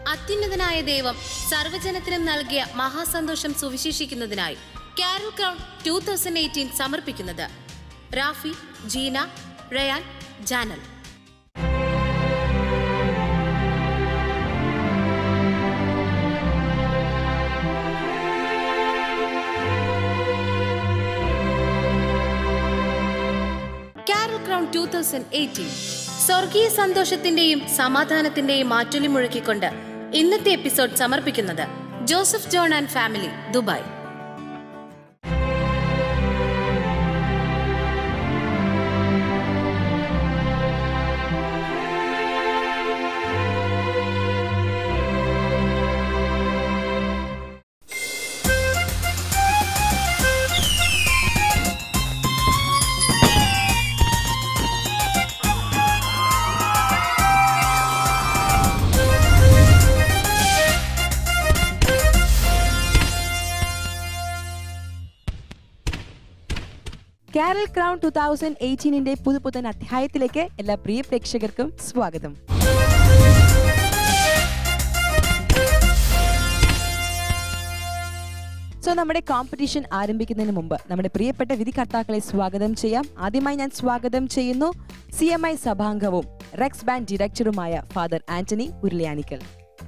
അത്യുന്നതനായ ദൈവം സർവ്വജനത്തിനും നൽകിയ മഹാസന്തോഷം സുവിശേഷിക്കുന്നതിനായി carol crown two thousand eighteen സമർപ്പിക്കുന്നത് Rafi Jeena Ryan Janal carol crown two thousand eighteen സ്വർഗീയ സന്തോഷത്തിന്റെയും സമാധാനത്തിന്റെയും മാറ്റൊലി മുഴക്കിക്കൊണ്ട് ഇന്നത്തെ എപ്പിസോഡ് സമർപ്പിക്കുന്നത് Joseph John and family Dubai carol crown two thousand എയ്റ്റീനിന്റെ പുതുപുത്തൻ അധ്യായത്തിലേക്ക് എല്ലാ പ്രിയ പ്രേക്ഷകർക്കും സ്വാഗതം സോ നമ്മുടെ കോമ്പറ്റീഷൻ ആരംഭിക്കുന്നതിന് മുമ്പ് നമ്മുടെ പ്രിയപ്പെട്ട വിധികർത്താക്കളെ സ്വാഗതം ചെയ്യാം ആദ്യമായി ഞാൻ സ്വാഗതം ചെയ്യുന്നു സി എം ഐ സഭാംഗവും റെക്സ് ബാൻഡ് ഡയറക്ടറുമായ ഫാദർ ആന്റണി ഉരുളിയാനിക്കൽ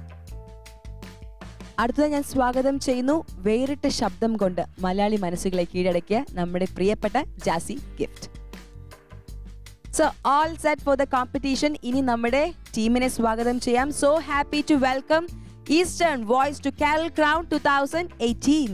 അടുത്തത് ഞാൻ സ്വാഗതം ചെയ്യുന്നു വേറിട്ട ശബ്ദം കൊണ്ട് മലയാളി മനസ്സുകളെ കീഴടക്കിയ നമ്മുടെ പ്രിയപ്പെട്ട Jassie Gift so all set for the competition ഇനി നമ്മുടെ ടീമിനെ സ്വാഗതം ചെയ്യാം so happy to welcome Eastern Voice to carol crown two thousand eighteen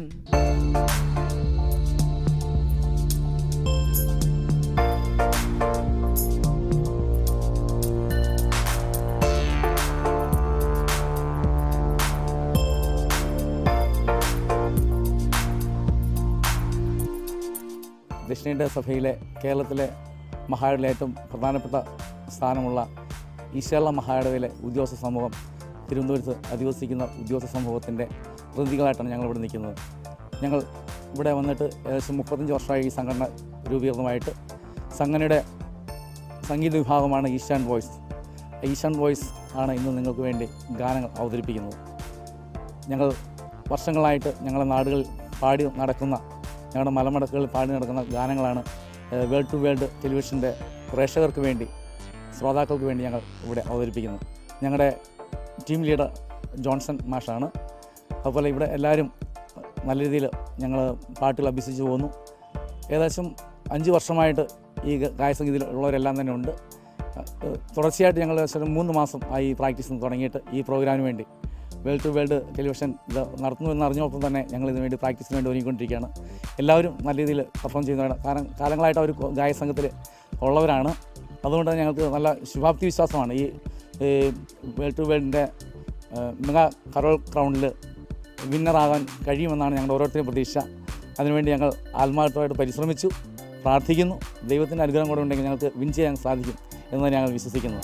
ദക്ഷിണേന്ത്യ സഭയിലെ കേരളത്തിലെ മഹായുടെ ഏറ്റവും പ്രധാനപ്പെട്ട സ്ഥാനമുള്ള ഈശ്വര മഹായിടവയിലെ ഉദ്യോഗസ്ഥ സമൂഹം തിരുവനന്തപുരത്ത് അധിവസിക്കുന്ന ഉദ്യോഗസ്ഥ സമൂഹത്തിൻ്റെ പ്രതിനിധികളായിട്ടാണ് ഞങ്ങൾ ഇവിടെ നിൽക്കുന്നത് ഞങ്ങൾ ഇവിടെ വന്നിട്ട് ഏകദേശം മുപ്പത്തഞ്ച് വർഷമായി ഈ സംഘടന രൂപീകൃതമായിട്ട് സംഘടനയുടെ സംഗീത വിഭാഗമാണ് ഈശാൻ വോയിസ് ഈശാൻ വോയിസ് ആണ് ഇന്ന് നിങ്ങൾക്ക് വേണ്ടി ഗാനങ്ങൾ അവതരിപ്പിക്കുന്നത് ഞങ്ങൾ വർഷങ്ങളായിട്ട് ഞങ്ങളുടെ നാടുകളിൽ പാടി നടക്കുന്ന ഞങ്ങളുടെ മലമടക്കുകളിൽ പാടി നടക്കുന്ന ഗാനങ്ങളാണ് വേൾഡ് ടു വേൾഡ് ടെലിവിഷൻ്റെ പ്രേക്ഷകർക്ക് വേണ്ടി ശ്രോതാക്കൾക്ക് വേണ്ടി ഞങ്ങൾ ഇവിടെ അവതരിപ്പിക്കുന്നത് ഞങ്ങളുടെ ടീം ലീഡർ ജോൺസൺ മാഷാണ് അതുപോലെ ഇവിടെ എല്ലാവരും നല്ല രീതിയിൽ ഞങ്ങൾ പാട്ടുകൾ അഭ്യസിച്ച് പോകുന്നു ഏകദേശം അഞ്ച് വർഷമായിട്ട് ഈ ഗായസംഗീതത്തിൽ ഉള്ളവരെല്ലാം തന്നെ ഉണ്ട് ഏഹ് തുടർച്ചയായിട്ട് ഞങ്ങൾ ഏകദേശം മൂന്ന് മാസം ആയി പ്രാക്ടീസ് തുടങ്ങിയിട്ട് ഈ പ്രോഗ്രാമിന് വേണ്ടി വേൾഡ് ടു വേൾഡ് ടെലിവിഷൻ ഇത് നടത്തുന്നു എന്ന് അറിഞ്ഞപ്പോൾ തന്നെ ഞങ്ങൾ ഇതിനു വേണ്ടി പ്രാക്ടീസിന് വേണ്ടി ഒരുങ്ങിക്കൊണ്ടിരിക്കുകയാണ് എല്ലാവരും നല്ല രീതിയിൽ പെർഫോം ചെയ്യുന്നവരാണ് കാരണം കാലങ്ങളായിട്ട് അവർ ഗായ സംഘത്തിൽ ഉള്ളവരാണ് അതുകൊണ്ട് തന്നെ ഞങ്ങൾക്ക് നല്ല ശുഭാപ്തി വിശ്വാസമാണ് ഈ വേൾഡ് ടു വേൾഡിൻ്റെ മെഗാ കരോൾ ക്രൗണ്ടിൽ വിന്നറാകാൻ കഴിയുമെന്നാണ് ഞങ്ങളുടെ ഓരോരുത്തരും പ്രതീക്ഷ അതിനുവേണ്ടി ഞങ്ങൾ ആത്മാർത്ഥമായിട്ട് പരിശ്രമിച്ചു പ്രാർത്ഥിക്കുന്നു ദൈവത്തിൻ്റെ അനുഗ്രഹം കൂടെ ഉണ്ടെങ്കിൽ ഞങ്ങൾക്ക് വിൻ ചെയ്യാൻ സാധിക്കും എന്ന് ഞങ്ങൾ വിശ്വസിക്കുന്നു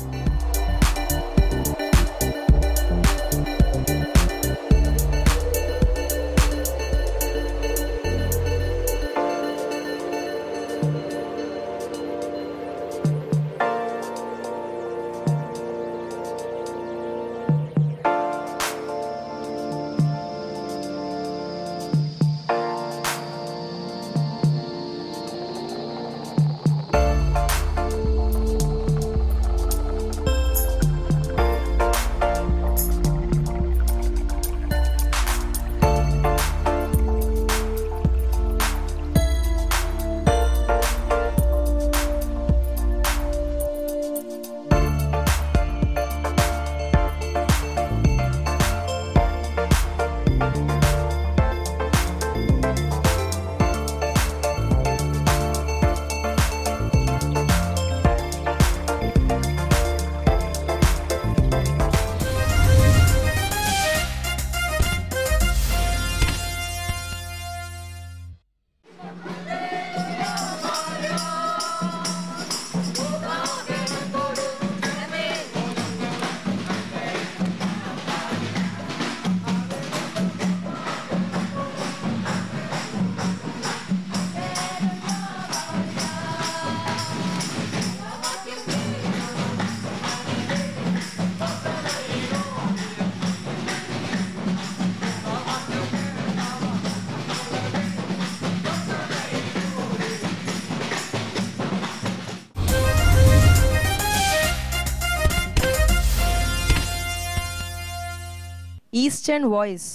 ഈസ്റ്റേൺ വോയിസ്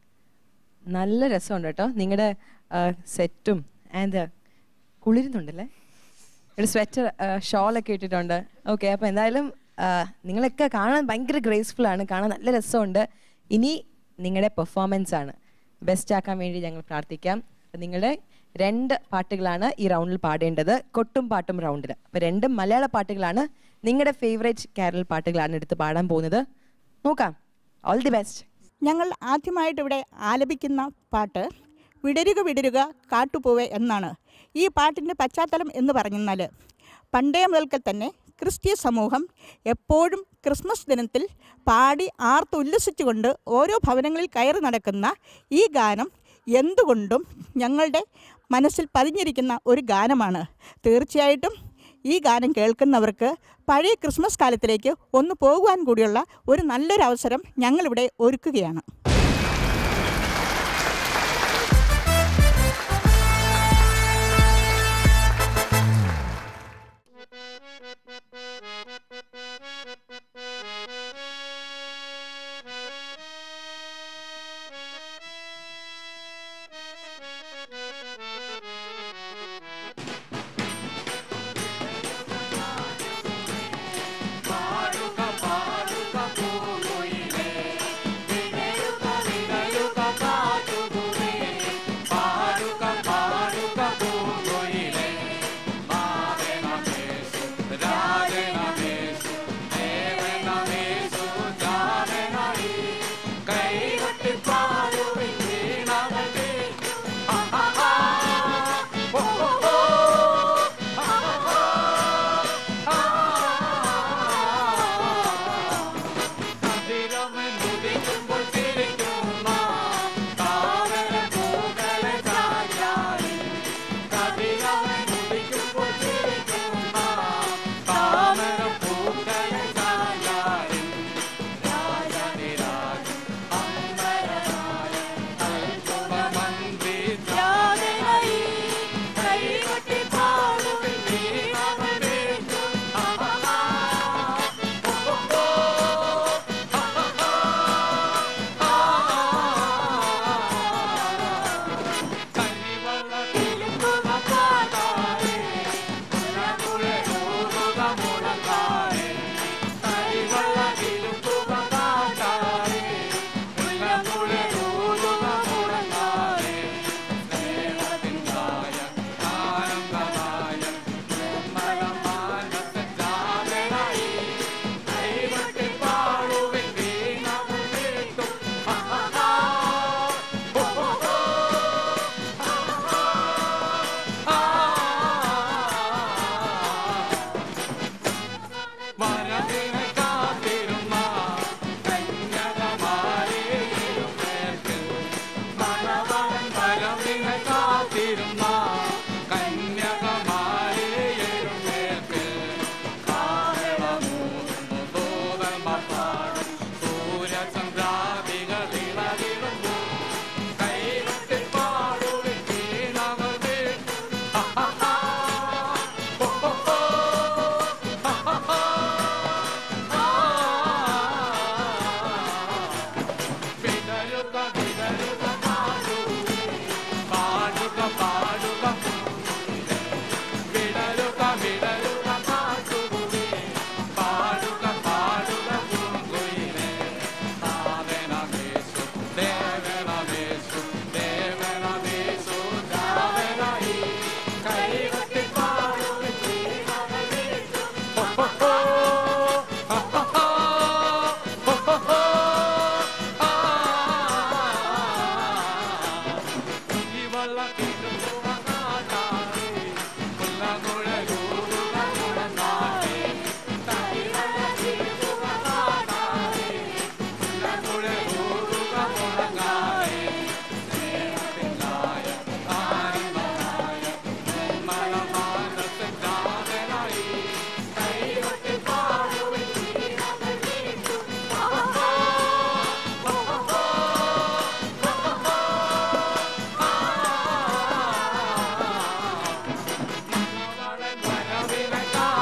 നല്ല രസമുണ്ട് കേട്ടോ നിങ്ങളുടെ സെറ്റും ആൻഡ് കുളിരുന്നുണ്ടല്ലേ ഒരു സ്വെറ്റർ ഷോളൊക്കെ ഇട്ടിട്ടുണ്ട് ഓക്കെ അപ്പോൾ എന്തായാലും ആ, നിങ്ങളൊക്കെ കാണാൻ ഭയങ്കര ഗ്രേസ്ഫുൾ ആണ് കാണാൻ നല്ല രസമുണ്ട് ഇനി നിങ്ങളുടെ പെർഫോമൻസ് ആണ് ബെസ്റ്റ് ആക്കാൻ വേണ്ടി ഞങ്ങൾ പ്രാർത്ഥിക്കാം അപ്പം നിങ്ങളുടെ രണ്ട് പാട്ടുകളാണ് ഈ റൗണ്ടിൽ പാടേണ്ടത് കൊട്ടും പാട്ടും റൗണ്ടിൽ അപ്പോൾ രണ്ടും മലയാള പാട്ടുകളാണ് നിങ്ങളുടെ ഫേവറേറ്റ് കേരള പാട്ടുകളാണ് എടുത്ത് പാടാൻ പോകുന്നത് നോക്കാം ഓൾ ദി ബെസ്റ്റ് ഞങ്ങൾ ആദ്യമായിട്ട് ഇവിടെ ആലപിക്കുന്ന പാട്ട് വിടരുക വിടരുക കാട്ടുപൂവെ എന്നാണ് ഈ പാട്ടിൻ്റെ പശ്ചാത്തലം എന്ന് പറഞ്ഞാൽ പണ്ടേ മുതൽക്ക് തന്നെ ക്രിസ്തീയ സമൂഹം എപ്പോഴും ക്രിസ്മസ് ദിനത്തിൽ പാടി ആർത്തുല്ലസിച്ചുകൊണ്ട് ഓരോ ഭവനങ്ങളിൽ കയറി നടക്കുന്ന ഈ ഗാനം എന്തുകൊണ്ടും ഞങ്ങളുടെ മനസ്സിൽ പതിഞ്ഞിരിക്കുന്ന ഒരു ഗാനമാണ് തീർച്ചയായിട്ടും ഈ ഗാനം കേൾക്കുന്നവർക്ക് പഴയ ക്രിസ്മസ് കാലത്തിലേക്ക് ഒന്ന് പോകുവാൻ കൂടിയുള്ള ഒരു നല്ലൊരു അവസരം ഞങ്ങളിവിടെ ഒരുക്കുകയാണ്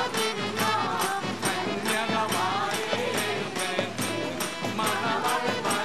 മണവാളൻ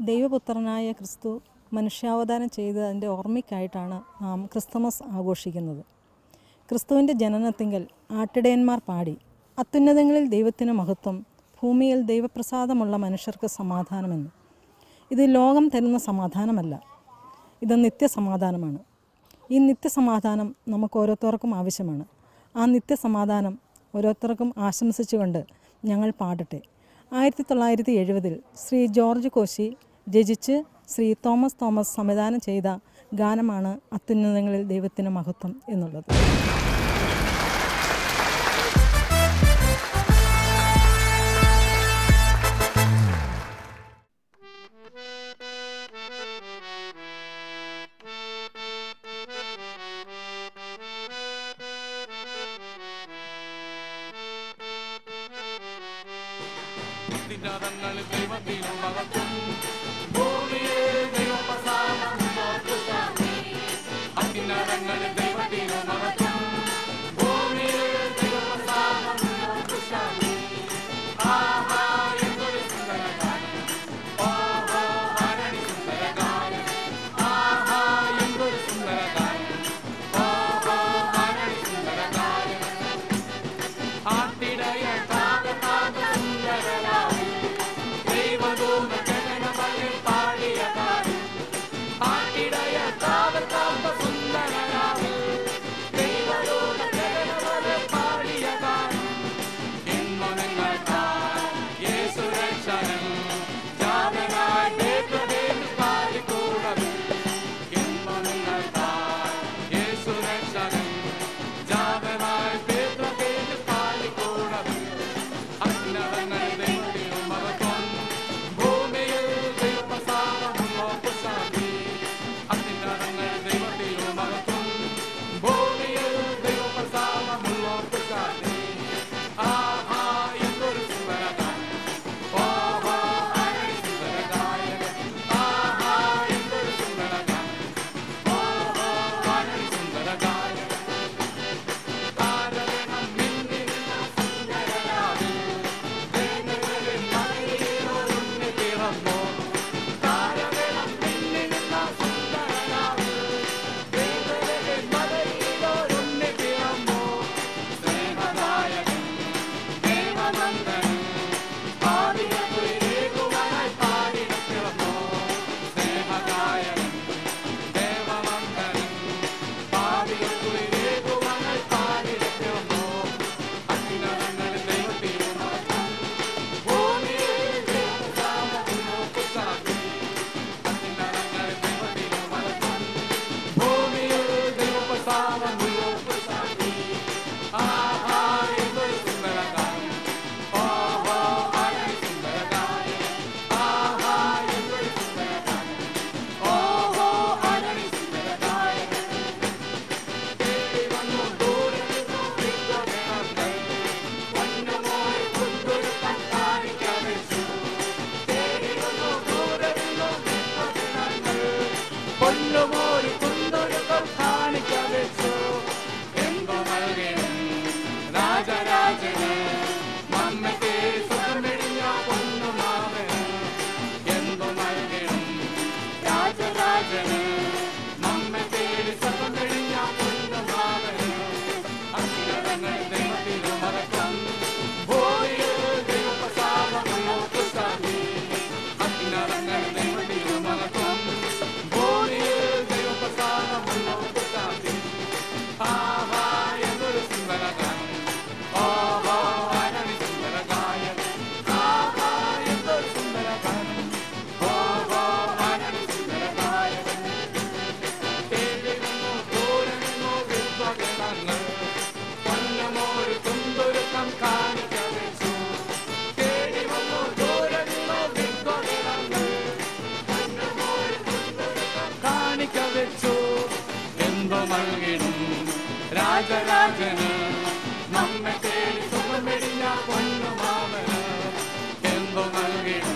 ദൈവപുത്രനായ ക്രിസ്തു മനുഷ്യാവതാരം ചെയ്തതിൻ്റെ ഓർമ്മയ്ക്കായിട്ടാണ് നാം ക്രിസ്തുമസ് ആഘോഷിക്കുന്നത് ക്രിസ്തുവിൻ്റെ ജനനത്തിങ്കൽ ആട്ടിടയന്മാർ പാടി അത്യുന്നതങ്ങളിൽ ദൈവത്തിന് മഹത്വം ഭൂമിയിൽ ദൈവപ്രസാദമുള്ള മനുഷ്യർക്ക് സമാധാനമെന്ന് ഇത് ലോകം തരുന്ന സമാധാനമല്ല ഇത് നിത്യസമാധാനമാണ് ഈ നിത്യസമാധാനം നമുക്ക് ഓരോരുത്തർക്കും ആവശ്യമാണ് ആ നിത്യസമാധാനം ഓരോരുത്തർക്കും ആശംസിച്ചുകൊണ്ട് ഞങ്ങൾ പാടട്ടെ ആയിരത്തി തൊള്ളായിരത്തി എഴുപതിൽ ശ്രീ ജോർജ് കോശി രചിച്ച് ശ്രീ തോമസ് തോമസ് സംവിധാനം ചെയ്ത ഗാനമാണ് അത്യുന്നതങ്ങളിൽ ദൈവത്തിന് മഹത്വം എന്നുള്ളത് രാജരാജന് നമ്മെ തേടി സുഖമെടിഞ്ഞ പൊന്നുമാവന് എന്തോ നൽകിടും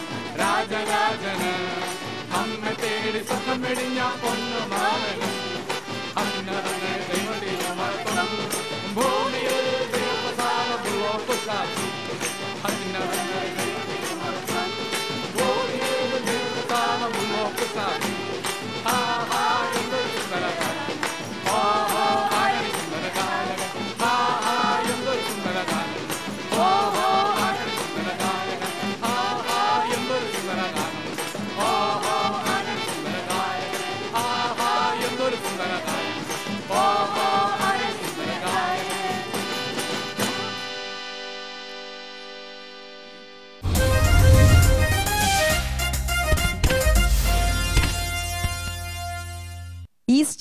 രാജരാജന് നമ്മെ തേടി സുഖമെടിഞ്ഞ പൊന്നുമാവന് അന്നതങ്ങൾ ദൈവത്തിന് മഹത്വം ഭൂമിയിൽ ദൈവസാരമുള്ള പുസ്തകം അന്നതങ്ങൾ ദൈവത്തിന് മഹത്വം ഭൂമിയിൽ ദൈവ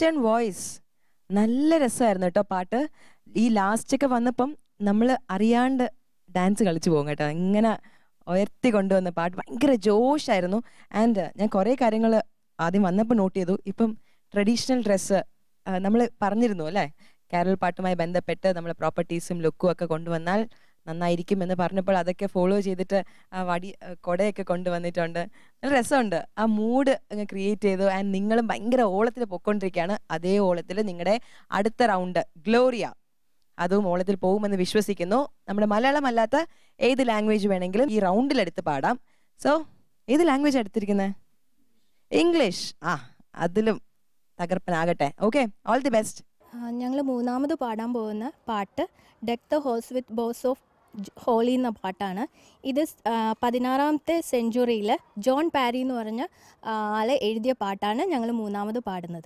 വെസ്റ്റേൺ വോയിസ് നല്ല രസമായിരുന്നു കേട്ടോ പാട്ട് ഈ ലാസ്റ്റ് ഒക്കെ വന്നപ്പം നമ്മൾ അറിയാണ്ട് ഡാൻസ് കളിച്ചു പോകും കേട്ടോ ഇങ്ങനെ ഉയർത്തി കൊണ്ടുവന്ന പാട്ട് ഭയങ്കര ജോഷായിരുന്നു ആൻഡ് ഞാൻ കുറേ കാര്യങ്ങൾ ആദ്യം വന്നപ്പോൾ നോട്ട് ചെയ്തു ഇപ്പം ട്രഡീഷണൽ ഡ്രസ്സ് നമ്മൾ പറഞ്ഞിരുന്നു അല്ലേ കാരൽ പാട്ടുമായി ബന്ധപ്പെട്ട് നമ്മൾ പ്രോപ്പർട്ടീസും ലുക്കും ഒക്കെ കൊണ്ടുവന്നാൽ നന്നായിരിക്കും എന്ന് പറഞ്ഞപ്പോൾ അതൊക്കെ ഫോളോ ചെയ്തിട്ട് ആ വടി ആ, കൊടയൊക്കെ കൊണ്ടുവന്നിട്ടുണ്ട് നല്ല രസമുണ്ട് ആ മൂഡ് അങ്ങ് ക്രിയേറ്റ് ചെയ്തു ആൻഡ് നിങ്ങളും ഭയങ്കര ഓളത്തിൽ പൊയ്ക്കൊണ്ടിരിക്കുകയാണ് അതേ ഓളത്തിൽ നിങ്ങളുടെ അടുത്ത റൗണ്ട് ഗ്ലോറിയ അതും ഓളത്തിൽ പോകുമെന്ന് വിശ്വസിക്കുന്നു നമ്മുടെ മലയാളം അല്ലാത്ത ഏത് ലാംഗ്വേജ് വേണമെങ്കിലും ഈ റൗണ്ടിൽ എടുത്ത് പാടാം സോ ഏത് ലാംഗ്വേജ് എടുത്തിരിക്കുന്നത് ഇംഗ്ലീഷ് ആ അതിലും തകർപ്പനാകട്ടെ ഓക്കെ ഓൾ ദി ബെസ്റ്റ് ഞങ്ങൾ മൂന്നാമത് പാടാൻ പോകുന്ന പാട്ട് deck the halls with boughs of holly എന്ന പാട്ടാണ് ഇത് സ്- ആ, പതിനാറാമത്തെ സെഞ്ചുറിയിൽ ജോൺ പാരി എന്ന് പറഞ്ഞ ആ, ആള് എഴുതിയ പാട്ടാണ് ഞങ്ങൾ മൂന്നാമത് പാടുന്നത്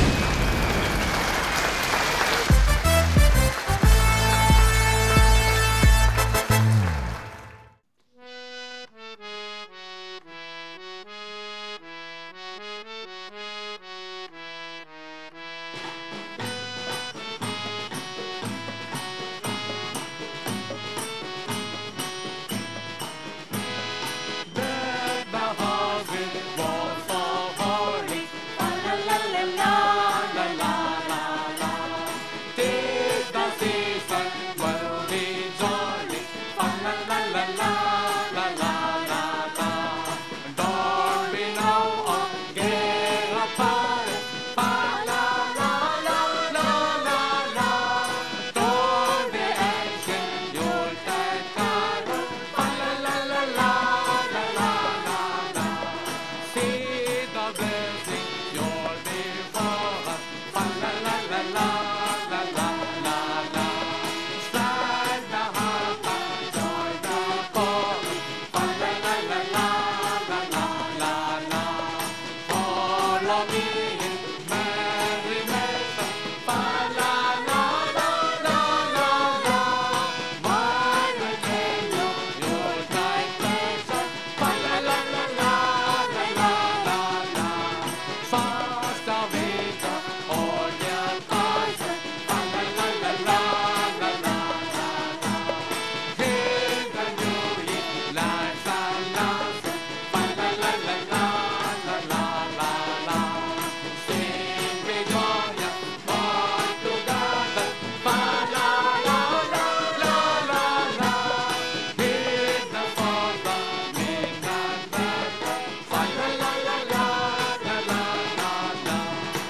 The harvest was so holy. La la la la la la la la. Tis the season will be jolly. La la la la la la la la la. Don't we know of gay apparel? La la la la la la la. Don't be ancient, you'll take carol. La la la la la la la la la. See the blessing you'll be for us. La la la la la la la la la. Strike the harp and join the chorus. La la la la la la la la la. Follow me in merry measure. La la la la la la la. While we tell you your great pleasure. La la la la la la la la la. Fast away the old year cousin. La la la la la la la la la. Hail the new year, lights and laughs. La la la la la la la la la. Sing with joy, all together. La la la la la la la. Hear the father, midnight matter. La la la la la la la la la.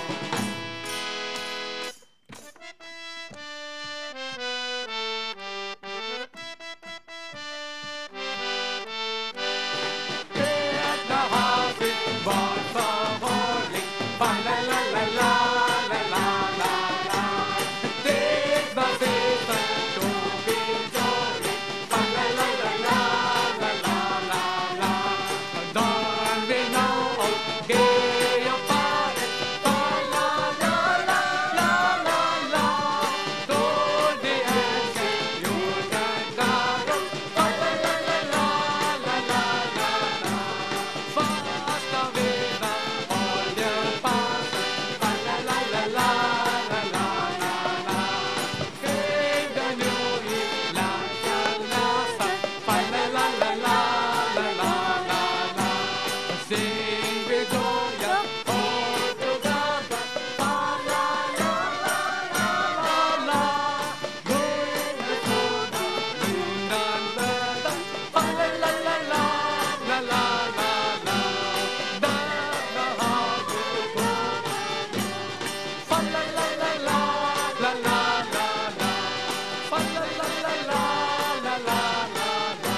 Let the harvest born for holy. Fa la la la la la la la la. Tis the season to be jolly. Fa la la la la la la la la. Don't we know of gay apparel? Fa la la la la la la. To the ancient you can gather. Fa la la la la la la la la. Fast away the old year past. Fa la la la la la la la la. Came the new year, last and last. Fa la la la la la la la la. Sing with joy, all together. Fa la la la la la la. Going through the wind and weather. Fa la la la la la la la la. Down the harbor road. Fa la la la la la la la la. Fa la la la la la la la la.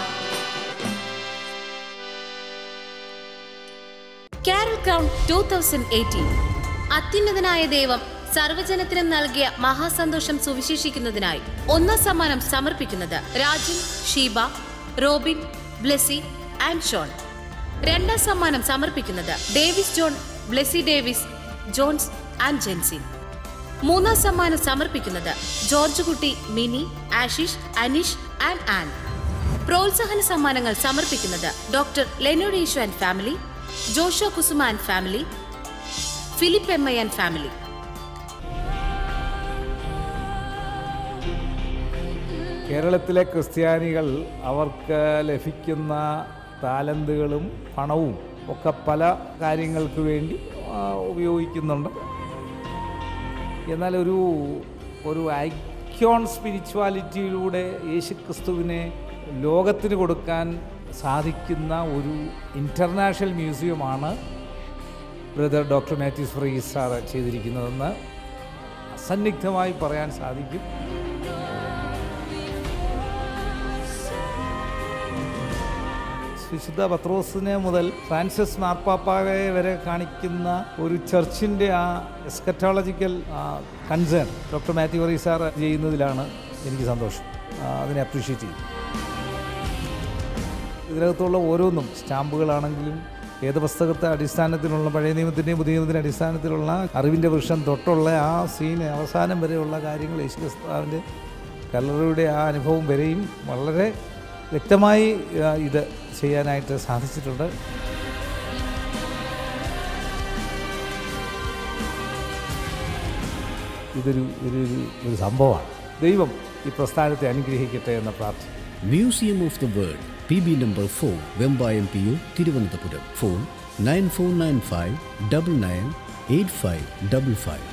Carol crown two thousand eighteen അത്യുന്നതനായ ദൈവം സർവജനത്തിനും നൽകിയ മഹാസന്തോഷം സുവിശേഷിക്കുന്നതിനായി ഒന്നാം സമ്മാനം സമർപ്പിക്കുന്നത് Rajan Sheeba Robin Blessy and Shon രണ്ടാം സമ്മാനം സമർപ്പിക്കുന്നത് Davis John Blessy Davis Johns and Jensin മൂന്നാം സമ്മാനം സമർപ്പിക്കുന്നത് George Kutty Mini Ashish Aneesh and Ann പ്രോത്സാഹന സമ്മാനങ്ങൾ സമർപ്പിക്കുന്നത് doctor Lenod Eesho and family Josho Kusuma and family Philip M I and family കേരളത്തിലെ ക്രിസ്ത്യാനികൾ അവർക്ക് ലഭിക്കുന്ന താലന്തുകളും പണവും ഒക്കെ പല കാര്യങ്ങൾക്ക് വേണ്ടി ആ, ഉപയോഗിക്കുന്നുണ്ട് എന്നാൽ ഒരു ഒരു ഐക്യോൺ സ്പിരിച്വാലിറ്റിയിലൂടെ യേശുക്രിസ്തുവിനെ ലോകത്തിന് കൊടുക്കാൻ സാധിക്കുന്ന ഒരു ഇൻ്റർനാഷണൽ മ്യൂസിയമാണ് ബ്രദർ ഡോക്ടർ മാത്യൂസ് ഫ്രീസ് സാർ ചെയ്തിരിക്കുന്നതെന്ന് അസന്നിഗ്ധമായി പറയാൻ സാധിക്കും വിശുദ്ധ പത്രോസിനെ മുതൽ ഫ്രാൻസിസ് മാർപ്പാപ്പാവെ വരെ കാണിക്കുന്ന ഒരു ചർച്ചിൻ്റെ ആ എസ്കറ്റോളജിക്കൽ കൺസേൺ ഡോക്ടർ മാത്യു വറി സാർ ചെയ്യുന്നതിലാണ് എനിക്ക് സന്തോഷം ആ, അതിനെ അപ്രീഷിയേറ്റ് ചെയ്യും ഇതിനകത്തുള്ള ഓരോന്നും സ്റ്റാമ്പുകളാണെങ്കിലും വേദപുസ്തകത്തെ അടിസ്ഥാനത്തിലുള്ള പഴയ നിയമത്തിൻ്റെയും പുതിയ നിയമത്തിൻ്റെ അടിസ്ഥാനത്തിലുള്ള അറിവിൻ്റെ വൃക്ഷം തൊട്ടുള്ള ആ സീന് അവസാനം വരെയുള്ള കാര്യങ്ങൾ യേശു ക്രിസ്താവിൻ്റെ കല്ലറയുടെ ആ അനുഭവം വരെയും വളരെ വ്യക്തമായി ആ, ഇത് ചെയ്യാനായിട്ട് സാധിച്ചിട്ടുണ്ട് ഇതൊരു ഒരു ഒരു- ഒരു സംഭവമാണ് ദൈവം ഈ പ്രസ്ഥാനത്തെ അനുഗ്രഹിക്കട്ടെ എന്ന പ്രാർത്ഥന museum of the world P B number four Vembayam P O Thiruvananthapuram phone nine four nine five double nine eight five double five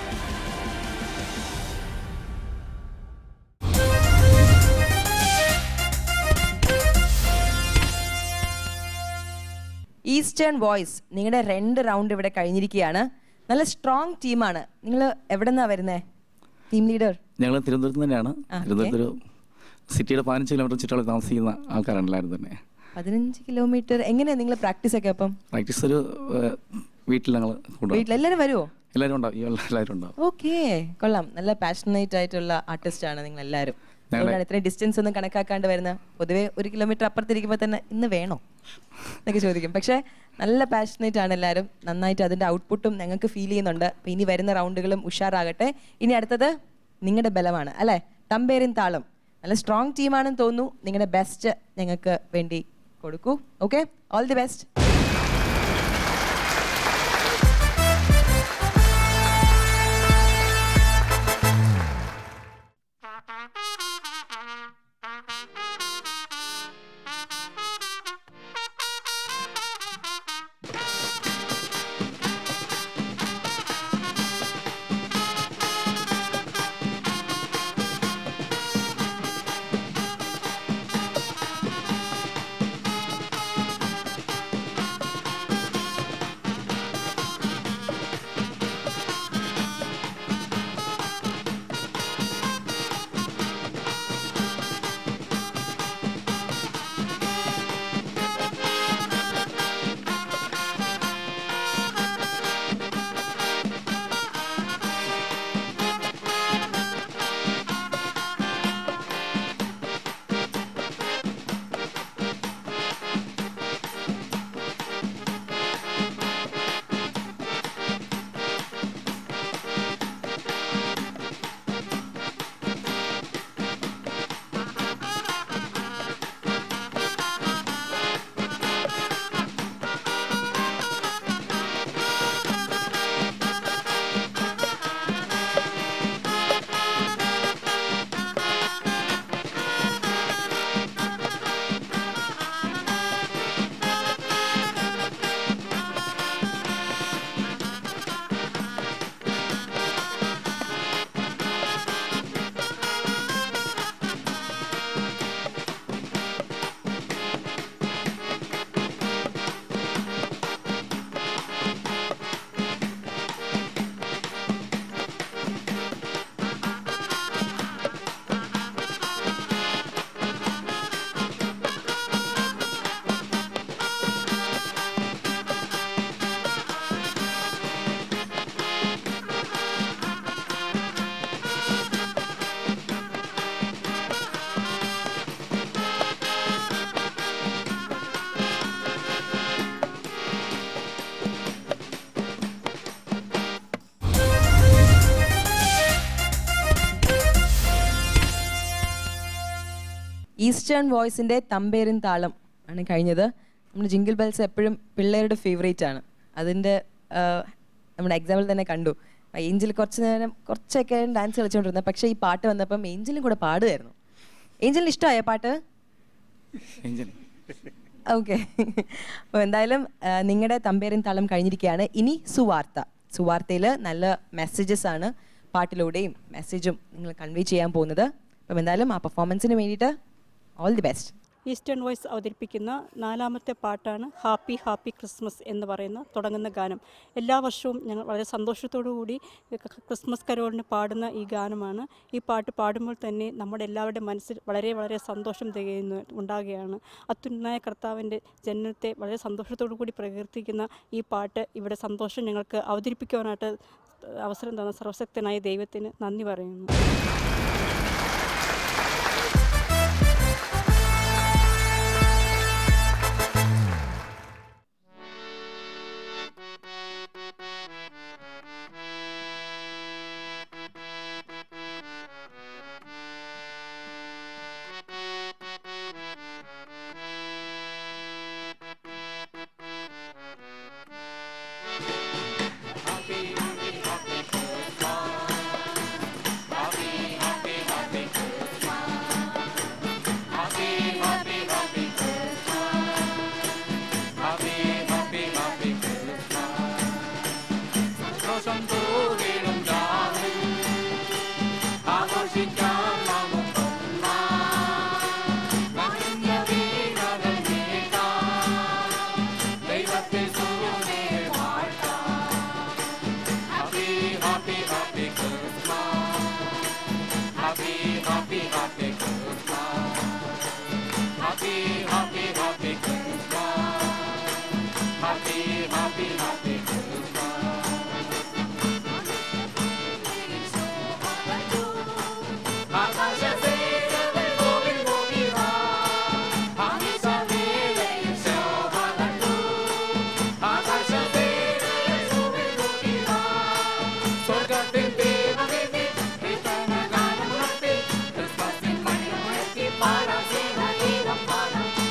Eastern Voice നിങ്ങളുടെ രണ്ട് റൗണ്ട് ഇവിടെ കഴിഞ്ഞിരിക്കുകയാണ് നല്ല സ്ട്രോങ് ടീമാണ് നിങ്ങൾ എവിടെ നിന്നാണ് വരുന്നത് ടീം ലീഡർ ഞങ്ങൾ തിരുവനന്തപുരത്ത് തന്നെയാണ് ആ, തിരുവനന്തപുരത്ത് ഒരു സിറ്റിയുടെ പതിനഞ്ച് കിലോമീറ്റർ ചുറ്റളവിൽ താമസിക്കുന്ന ആൾക്കാരാണ് എല്ലാവരും തന്നെ പതിനഞ്ച് കിലോമീറ്റർ എങ്ങനെയാ നിങ്ങൾ പ്രാക്ടീസ് ഒക്കെ അപ്പം പ്രാക്ടീസ് ഒരു ഏഹ്, വീട്ടിൽ ഞങ്ങൾ കൊണ്ടുപോകും വീട്ടിൽ എല്ലാവരും വരുമോ എല്ലാവരും ഉണ്ടാവും ഈ എല്ലാവരും ഉണ്ടാവും ഓക്കെ കൊള്ളാം നല്ല പാഷനേറ്റ് ആയിട്ടുള്ള ആർട്ടിസ്റ്റ് ആണ് നിങ്ങൾ എല്ലാവരും അതുകൊണ്ടാണ് ഇത്രയും ഡിസ്റ്റൻസ് ഒന്നും കണക്കാക്കാണ്ട് വരുന്നത് പൊതുവേ ഒരു കിലോമീറ്റർ അപ്പുറത്തിരിക്കുമ്പോൾ തന്നെ ഇന്ന് വേണോ എന്നൊക്കെ ചോദിക്കും പക്ഷേ നല്ല പാഷനേറ്റ് ആണ് എല്ലാവരും നന്നായിട്ട് അതിൻ്റെ ഔട്ട്പുട്ടും ഞങ്ങൾക്ക് ഫീൽ ചെയ്യുന്നുണ്ട് അപ്പം ഇനി വരുന്ന റൗണ്ടുകളും ഉഷാറാകട്ടെ ഇനി അടുത്തത് നിങ്ങളുടെ ബലമാണ് അല്ലേ തമ്പേരിൻ താളം നല്ല സ്ട്രോങ് ടീമാണെന്ന് തോന്നുന്നു നിങ്ങളുടെ ബെസ്റ്റ് ഞങ്ങൾക്ക് വേണ്ടി കൊടുക്കൂ okay all the best Eastern വോയിസിന്റെ തമ്പേരിൻ താളം ആണ് കഴിഞ്ഞത് നമ്മുടെ ജിങ്കിൾ ബെൽസ് എപ്പോഴും പിള്ളേരുടെ ഫേവറേറ്റ് ആണ് അതിൻ്റെ നമ്മുടെ എക്സാമ്പിൾ തന്നെ കണ്ടു ഏഞ്ചൽ കുറച്ച് നേരം കുറച്ചൊക്കെ ഡാൻസ് കളിച്ചുകൊണ്ടിരുന്നത് പക്ഷേ ഈ പാട്ട് വന്നപ്പം ഏഞ്ചലും കൂടെ പാടുമായിരുന്നു ഏഞ്ചലിന് ഇഷ്ടമായ പാട്ട് എഞ്ചിൻ ഓക്കെ അപ്പോൾ എന്തായാലും നിങ്ങളുടെ തമ്പേരൻ തളം കഴിഞ്ഞിരിക്കുകയാണ് ഇനി സുവാർത്ത സുവാർത്തയിൽ നല്ല മെസ്സേജസ് ആണ് പാട്ടിലൂടെയും മെസ്സേജും നിങ്ങൾ കൺവേ ചെയ്യാൻ പോകുന്നത് അപ്പം എന്തായാലും ആ പെർഫോമൻസിന് വേണ്ടിയിട്ട് all the best Eastern Voice അവതരിപ്പിക്കുന്ന നാലാമത്തെ പാട്ടാണ് ഹാപ്പി ഹാപ്പി ക്രിസ്മസ് എന്ന് പറയുന്ന തുടങ്ങുന്ന ഗാനം എല്ലാ വർഷവും ഞങ്ങൾ വളരെ സന്തോഷത്തോടു കൂടി ക- ക്രിസ്മസ് കരോളിന് പാടുന്ന ഈ ഗാനമാണ് ഈ പാട്ട് പാടുമ്പോൾ തന്നെ നമ്മുടെ എല്ലാവരുടെയും മനസ്സിൽ വളരെ വളരെ സന്തോഷം തികയുന്നു ഉണ്ടാകുകയാണ് അത്യുന്നയ കർത്താവിൻ്റെ ജനനത്തെ വളരെ സന്തോഷത്തോടു കൂടി പ്രകീർത്തിക്കുന്ന ഈ പാട്ട് ഇവിടെ സന്തോഷം ഞങ്ങൾക്ക് അവതരിപ്പിക്കുവാനായിട്ട് അവസരം തന്ന സർവശക്തനായ ദൈവത്തിന് നന്ദി പറയുന്നു സ്വർഗത്തിൽ ദൈവമേ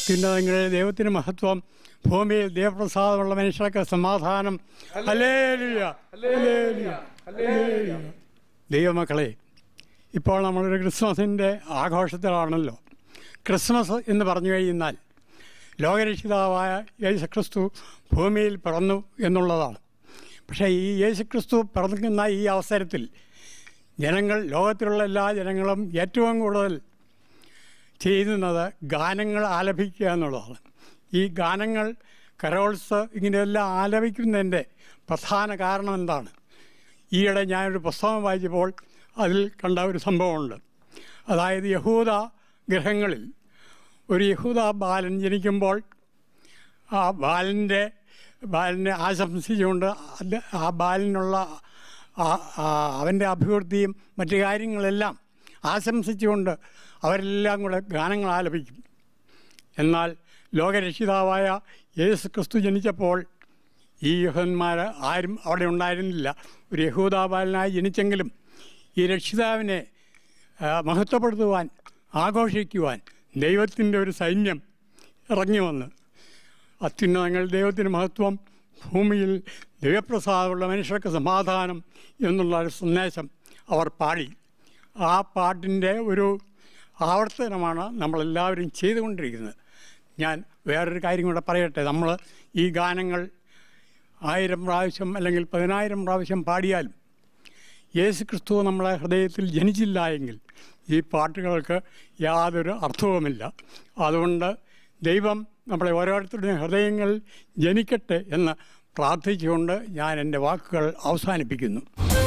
അത്യുന്നതങ്ങളിൽ ദൈവത്തിന് മഹത്വം ഭൂമിയിൽ ദൈവപ്രസാദമുള്ള മനുഷ്യർക്ക് സമാധാനം ഹല്ലേലൂയ, ഹല്ലേലൂയ, ഹല്ലേലൂയ. ദൈവമക്കളെ ഇപ്പോൾ നമ്മളൊരു ക്രിസ്മസിൻ്റെ ആഘോഷത്തിലാണല്ലോ ക്രിസ്മസ് എന്ന് പറഞ്ഞു കഴിഞ്ഞാൽ ലോകരക്ഷിതാവായ യേശുക്രിസ്തു ഭൂമിയിൽ പിറന്നു എന്നുള്ളതാണ് പക്ഷേ ഈ യേശുക്രിസ്തു പിറക്കുന്ന ഈ അവസരത്തിൽ ജനങ്ങൾ ലോകത്തിലുള്ള എല്ലാ ജനങ്ങളും ഏറ്റവും കൂടുതൽ ചെയ്യുന്നത് ഗാനങ്ങൾ ആലപിക്കുക എന്നുള്ളതാണ് ഈ ഗാനങ്ങൾ കരോൾസ് ഇങ്ങനെയെല്ലാം ആലപിക്കുന്നതിൻ്റെ പ്രധാന കാരണം എന്താണ് ഈയിടെ ഞാനൊരു പുസ്തകം വായിച്ചപ്പോൾ അതിൽ കണ്ട ഒരു സംഭവമുണ്ട് അതായത് യഹൂദ ഗ്രഹങ്ങളിൽ ഒരു യഹൂദ ബാലൻ ജനിക്കുമ്പോൾ ആ ബാലൻ്റെ ബാലനെ ആശംസിച്ചുകൊണ്ട് അത് ആ ബാലനുള്ള ആ- ആ- അവൻ്റെ അഭിവൃദ്ധിയും മറ്റു കാര്യങ്ങളെല്ലാം ആശംസിച്ചുകൊണ്ട് അവരെല്ലാം കൂടെ ഗാനങ്ങൾ ആലപിക്കും എന്നാൽ ലോകരക്ഷിതാവായ യേശു ക്രിസ്തു ജനിച്ചപ്പോൾ ഈ യഹൂദന്മാർ ആരും അവിടെ ഉണ്ടായിരുന്നില്ല ഒരു യഹൂദാബാലനായി ജനിച്ചെങ്കിലും ഈ രക്ഷിതാവിനെ ആ, മഹത്വപ്പെടുത്തുവാൻ ആഘോഷിക്കുവാൻ ദൈവത്തിൻ്റെ ഒരു സൈന്യം ഇറങ്ങി വന്ന് അത്യുന്നതങ്ങൾ ദൈവത്തിന് മഹത്വം ഭൂമിയിൽ ദൈവപ്രസാദമുള്ള മനുഷ്യർക്ക് സമാധാനം എന്നുള്ള ഒരു സന്ദേശം അവർ പാടി ആ പാട്ടിൻ്റെ ഒരു ആവർത്തനമാണ് നമ്മളെല്ലാവരും ചെയ്തുകൊണ്ടിരിക്കുന്നത് ഞാൻ വേറൊരു കാര്യം കൂടെ പറയട്ടെ നമ്മൾ ഈ ഗാനങ്ങൾ ആയിരം പ്രാവശ്യം അല്ലെങ്കിൽ പതിനായിരം പ്രാവശ്യം പാടിയാലും യേശു ക്രിസ്തു നമ്മളെ ഹൃദയത്തിൽ ജനിച്ചില്ല എങ്കിൽ ഈ പാട്ടുകൾക്ക് യാതൊരു അർത്ഥവുമില്ല അതുകൊണ്ട് ദൈവം നമ്മളെ ഓരോരുത്തരുടെയും ഹൃദയങ്ങളിൽ ജനിക്കട്ടെ എന്ന് പ്രാർത്ഥിച്ചുകൊണ്ട് ഞാൻ എൻ്റെ വാക്കുകൾ അവസാനിപ്പിക്കുന്നു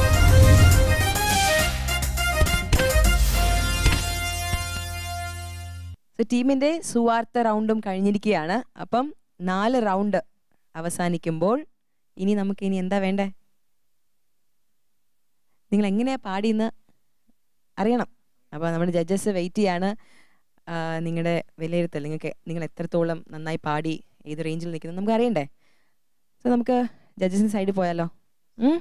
സോ ടീമിന്റെ സുവാർത്ത റൗണ്ടും കഴിഞ്ഞിരിക്കുകയാണ് അപ്പം നാല് റൗണ്ട് അവസാനിക്കുമ്പോൾ ഇനി നമുക്ക് ഇനി എന്താ വേണ്ടേ നിങ്ങൾ എങ്ങനെയാ പാടിയെന്ന് അറിയണം അപ്പോൾ നമ്മുടെ ജഡ്ജസ് വെയിറ്റ് ചെയ്യാണ് നിങ്ങളുടെ വിലയിരുത്തൽ നിങ്ങൾക്ക് നിങ്ങൾ എത്രത്തോളം നന്നായി പാടി ഏത് റേഞ്ചിൽ നിൽക്കുന്നു നമുക്ക് അറിയണ്ടേ സോ നമുക്ക് ജഡ്ജസിൻ്റെ സൈഡിൽ പോയാലോ ഉം?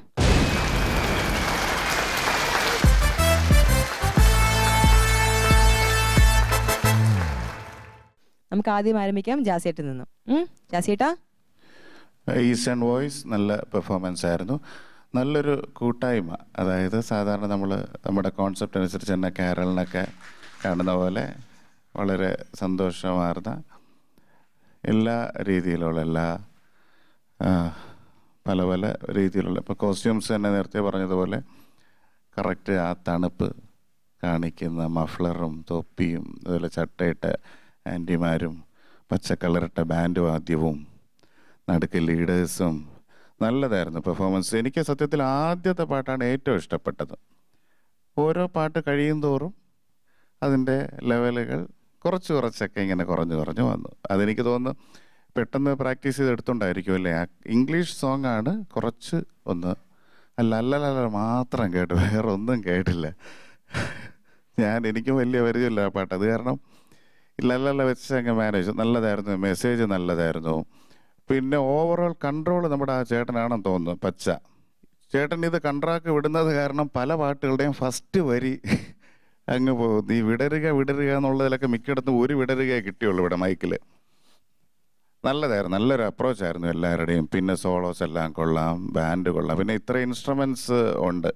നമുക്ക് ആദ്യം ആരംഭിക്കാം ജാസിയേട്ടിൽ നിന്നും ഉം? ജാസിയേട്ടാ ഈസ്റ്റേൺ വോയിസ് നല്ല പെർഫോമൻസ് ആയിരുന്നു നല്ലൊരു കൂട്ടായ്മ അതായത് സാധാരണ നമ്മൾ നമ്മുടെ കോൺസെപ്റ്റ് അനുസരിച്ച് തന്നെ കേരളിനൊക്കെ കാണുന്ന പോലെ വളരെ സന്തോഷമാർന്ന എല്ലാ രീതിയിലുള്ള എല്ലാ ആ, പല പല രീതിയിലുള്ള ഇപ്പോൾ കോസ്റ്റ്യൂംസ് തന്നെ നേരത്തെ പറഞ്ഞതുപോലെ കറക്റ്റ് ആ തണുപ്പ് കാണിക്കുന്ന മഫ്ലറും തൊപ്പിയും അതുപോലെ ചട്ടയിട്ട ആൻറ്റിമാരും പച്ച കളറിട്ട ബാൻഡ് വാദ്യവും നടുക്ക് ലീഡേഴ്സും നല്ലതായിരുന്നു പെർഫോമൻസ് എനിക്ക് സത്യത്തിൽ ആദ്യത്തെ പാട്ടാണ് ഏറ്റവും ഇഷ്ടപ്പെട്ടത് ഓരോ പാട്ട് കഴിയും തോറും അതിൻ്റെ ലെവലുകൾ കുറച്ച് കുറച്ചൊക്കെ ഇങ്ങനെ കുറഞ്ഞു കുറഞ്ഞു വന്നു അതെനിക്ക് തോന്നുന്നു പെട്ടെന്ന് പ്രാക്ടീസ് ചെയ്തെടുത്തോണ്ടായിരിക്കും അല്ലേ ആ ഇംഗ്ലീഷ് സോങ് ആണ് കുറച്ച് ഒന്ന് അല്ല അല്ലല്ല മാത്രം കേട്ടു വേറെ ഒന്നും കേട്ടില്ല ഞാൻ എനിക്കും വലിയ പരിചയമില്ല ആ പാട്ട് അത് കാരണം ഇല്ലല്ല വെച്ച് അങ്ങ് മാനേജ് നല്ലതായിരുന്നു മെസ്സേജ് നല്ലതായിരുന്നു പിന്നെ ഓവറോൾ കൺട്രോൾ നമ്മുടെ ആ ചേട്ടനാണെന്ന് തോന്നുന്നു പച്ച ചേട്ടൻ ഇത് കൺട്രാക്ക് വിടുന്നത് കാരണം പല പാട്ടുകളുടെയും ഫസ്റ്റ് വരി അങ്ങ് പോകും ഈ വിടരുക വിടരുക എന്നുള്ളതിലൊക്കെ മിക്കയിടത്തും ഒരു വിടരുകയെ കിട്ടിയുള്ളൂ ഇവിടെ മൈക്കിൽ നല്ലതായിരുന്നു നല്ലൊരു അപ്രോച്ച് ആയിരുന്നു എല്ലാവരുടെയും പിന്നെ സോളോസ് എല്ലാം കൊള്ളാം ബാൻഡ് കൊള്ളാം പിന്നെ ഇത്ര ഇൻസ്ട്രുമെൻറ്റ്സ് ഉണ്ട്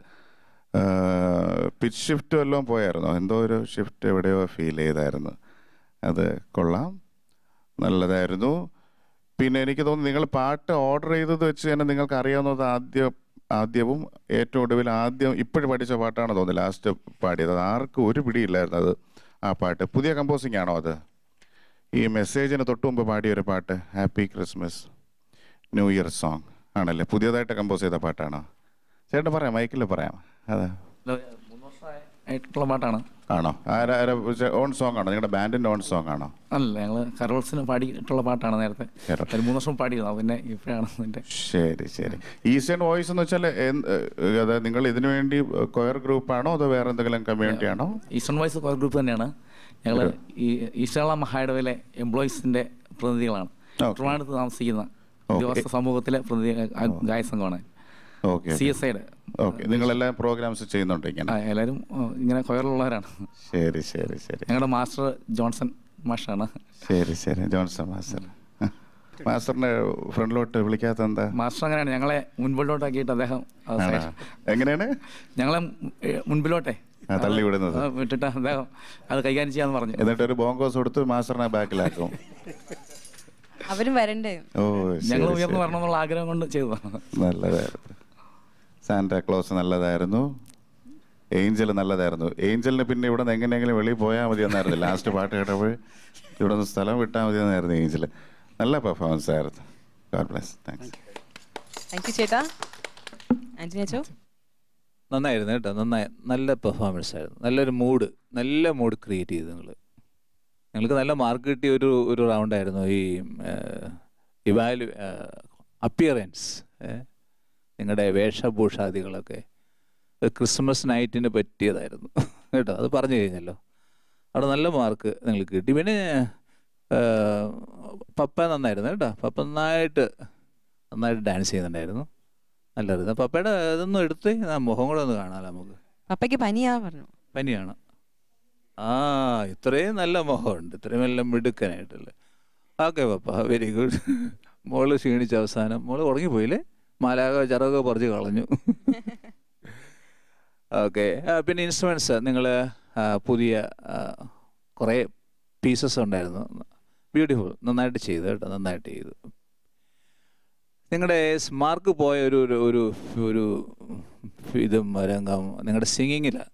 പിച്ച് ഷിഫ്റ്റ് വല്ലതും പോയായിരുന്നോ എന്തോ ഒരു ഷിഫ്റ്റ് എവിടെയോ ഫീൽ ചെയ്തായിരുന്നു അത് കൊള്ളാം നല്ലതായിരുന്നു പിന്നെ എനിക്ക് തോന്നുന്നു നിങ്ങൾ പാട്ട് ഓർഡർ ചെയ്തത് വെച്ച് തന്നെ നിങ്ങൾക്ക് അറിയാവുന്നത് ആദ്യം ആദ്യവും ഏറ്റവും ഒടുവിൽ ആദ്യം ഇപ്പോഴും പഠിച്ച പാട്ടാണ് തോന്നുന്നത് ലാസ്റ്റ് പാടിയത് അത് ആർക്കും ഒരു പിടിയില്ലായിരുന്നു അത് ആ പാട്ട് പുതിയ കമ്പോസിങ് ആണോ അത് ഈ മെസ്സേജിന് തൊട്ട് മുമ്പ് പാടിയ ഒരു പാട്ട് happy Christmas new year song ആണല്ലേ പുതിയതായിട്ട് കമ്പോസ് ചെയ്ത പാട്ടാണോ ചേട്ടൻ പറയാം മൈക്കിൽ പറയാം അതെ മൂന്ന് വർഷമായിട്ടുള്ള പാട്ടാണ് ആണോ ആരാ ആരാ ഓൺ സോങ് ആണോ നിങ്ങളുടെ ബാൻഡിൻ്റെ ഓൺ സോങ് ആണോ അല്ല ഞങ്ങൾ കരോൾസിന് പാടിയിട്ടുള്ള പാട്ടാണ് നേരത്തെ Carol. ഒരു മൂന്ന് വർഷം പാടിയിരുന്നു പിന്നെ ഇപ്പോഴാണ് അതിൻ്റെ ശരി ശരി ഈസ്റ്റേൺ വോയിസ് എന്ന് വെച്ചാൽ എന്ത്- ഏഹ് അതായത് നിങ്ങൾ ഇതിനു വേണ്ടി കൊയർ ഗ്രൂപ്പാണോ അതോ വേറെ എന്തെങ്കിലും കമ്മ്യൂണിറ്റി ആണോ ഈസ്റ്റേൺ വോയിസ് കോർ ഗ്രൂപ്പ് തന്നെയാണ് ഞങ്ങൾ ഈ ഈസ്റ്റേള മഹായിടവിലെ എംപ്ലോയീസിൻ്റെ പ്രതിനിധികളാണ് ട്രിവാൻഡ്രത്ത് താമസിക്കുന്ന ഉദ്യോഗസ്ഥ സമൂഹത്തിലെ പ്രതിനിധി ആ ഗായ സംഘമാണ് ഓക്കെ സി എസ് ഐയുടെ ഓക്കെ നിങ്ങളെല്ലാം പ്രോഗ്രാംസ് ചെയ്യുന്നുണ്ട് ഇങ്ങനെ എല്ലാവരും ഇങ്ങനെ കൊയറിലുള്ളവരാണ് ശരി ശരി ശരി ഞങ്ങളുടെ മാസ്റ്റർ ജോൺസൺ മാഷാണ് ശരി ശരി ജോൺസൺ മാസ്റ്റർ മാസ്റ്ററിനെ ഫ്രണ്ടിലോട്ട് വിളിക്കാത്ത എന്താ മാസ്റ്റർ അങ്ങനെയാണ് ഞങ്ങളെ മുൻപിലോട്ടാക്കിയിട്ട് അദ്ദേഹം അത് ആണോ? സഹിച്ചു. എങ്ങനെയാണ് ഞങ്ങളെ ഏ, മുൻപിലോട്ടെ ആ, തള്ളി വിടുന്നത്. ആ, വിട്ടിട്ട് അദ്ദേഹം അത് കൈകാര്യം ചെയ്യാന്ന് പറഞ്ഞു എന്നിട്ട് ഒരു ബോങ്കോസ് കൊടുത്ത് മാസ്റ്ററിനെ ബാക്കിലാക്കും അവരും വരണ്ടേ ഓ ഞങ്ങൾ ശരി, ഉയർന്നു ശരി. വരണമെന്നുള്ള ആഗ്രഹം കൊണ്ട് ചെയ്തതാണ് നല്ലതായിരുന്നു സാന്റാ ക്ലോസ് നല്ലതായിരുന്നു ഏഞ്ചൽ നല്ലതായിരുന്നു ഏഞ്ചലിന് പിന്നെ ഇവിടെ നിന്ന് എങ്ങനെയെങ്കിലും വെളിയിൽ പോയാൽ മതി എന്നായിരുന്നു ലാസ്റ്റ് പാട്ട് കേട്ടപ്പോൾ ഇവിടെ നിന്ന് സ്ഥലം വിട്ടാൽ മതി എന്നായിരുന്നു ഏഞ്ചൽ നല്ല പെർഫോമൻസ് ആയിരുന്നു God bless thanks thank you ചേട്ടാ ആന്റണി അച്ചോ നന്നായിരുന്നു കേട്ടോ നന്നായി നല്ല പെർഫോമൻസ് ആയിരുന്നു നല്ലൊരു മൂഡ് നല്ല മൂഡ് ക്രിയേറ്റ് ചെയ്തു നിങ്ങൾ നിങ്ങൾക്ക് നല്ല മാർക്ക് കിട്ടിയ ഒരു ഒരു റൗണ്ടായിരുന്നു ഈ ഇവാലു അപ്പിയറൻസ് നിങ്ങളുടെ വേഷഭൂഷാദികളൊക്കെ ഒരു ക്രിസ്മസ് നൈറ്റിന് പറ്റിയതായിരുന്നു കേട്ടോ അത് പറഞ്ഞു കഴിഞ്ഞല്ലോ അവിടെ നല്ല മാർക്ക് നിങ്ങൾക്ക് കിട്ടി പിന്നെ ആ, പപ്പ നന്നായിരുന്നു കേട്ടോ പപ്പ നന്നായിട്ട് നന്നായിട്ട് ഡാൻസ് ചെയ്യുന്നുണ്ടായിരുന്നു നല്ലായിരുന്നു പപ്പയുടെ ഇതൊന്നും എടുത്ത് ആ മുഖം കൂടെ ഒന്ന് കാണാമല്ലോ നമുക്ക് പപ്പയ്ക്ക് പനിയാ പറഞ്ഞു പനിയാണ് ആ ഇത്രയും നല്ല മുഖമുണ്ട് ഇത്രയും എല്ലാം മിടുക്കനായിട്ടല്ലേ ഓക്കെ പപ്പ വെരി ഗുഡ് മോള് ക്ഷീണിച്ച അവസാനം മോള് ഉറങ്ങിപ്പോയില്ലേ മാലാക ചിറകൊക്കെ പറിച്ച് കളഞ്ഞു ഓക്കെ പിന്നെ ഇൻസ്ട്രുമെൻറ്റ്സ് നിങ്ങൾ പുതിയ ആ, കുറേ പീസസ് ഉണ്ടായിരുന്നു ബ്യൂട്ടിഫുൾ നന്നായിട്ട് ചെയ്തു കേട്ടോ നന്നായിട്ട് ചെയ്തു നിങ്ങളുടെ മാർക്ക് പോയ ഒരു ഒരു ഒരു ഒരു ഇതും രംഗം നിങ്ങളുടെ സിംഗിങ്ങിലാണ്